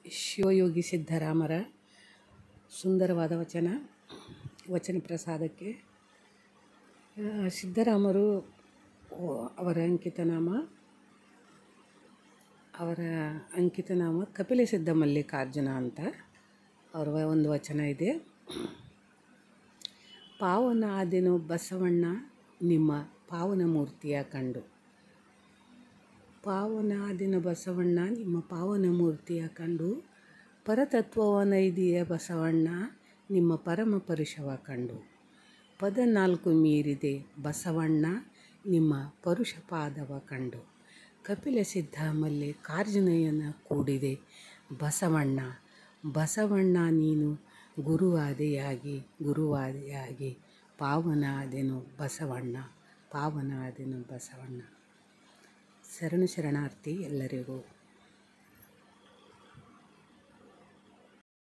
ಶಿವಯೋಗಿ ಸಿದ್ಧರಾಮರ ಸುಂದರವಾದ ವಚನ ವಚನ ಪ್ರಸಾದಕ್ಕೆ ಆ, ಸಿದ್ಧರಾಮರು ಓ- ಅವರ ಅಂಕಿತನಾಮ ಅವರ ಅಂಕಿತನಾಮ ಕಪಿಲ ಸಿದ್ಧ ಮಲ್ಲಿಕಾರ್ಜುನ ಅಂತ ಅವರ ಒಂದು ವಚನ ಇದೆ ಪಾವನ ಆದೆನು ಬಸವಣ್ಣ ನಿಮ್ಮ ಪಾವನ ಮೂರ್ತಿಯ ಕಂಡು ಪಾವನ ಆದಿನ ಬಸವಣ್ಣ ನಿಮ್ಮ ಪಾವನ ಮೂರ್ತಿಯ ಕಂಡು ಪರತತ್ವವನೈದಿಯ ಬಸವಣ್ಣ ನಿಮ್ಮ ಪರಮ ಪರುಷವ ಕಂಡು ಪದ ನಾಲ್ಕು ಮೀರಿದೆ ಬಸವಣ್ಣ ನಿಮ್ಮ ಪರುಷ ಪಾದವ ಕಂಡು ಕಪಿಲ ಸಿದ್ಧ ಮಲ್ಲಿಕಾರ್ಜುನಯ್ಯನ ಕೂಡಿದೆ ಬಸವಣ್ಣ ಬಸವಣ್ಣ ನೀನು ಗುರುವಾದೆಯಾಗಿ ಗುರುವಾದೆಯಾಗಿ ಪಾವನಾದೆನು ಬಸವಣ್ಣ ಪಾವನಾದೆನು ಬಸವಣ್ಣ ಶರಣು ಶರಣಾರ್ಥಿ ಎಲ್ಲರಿಗೂ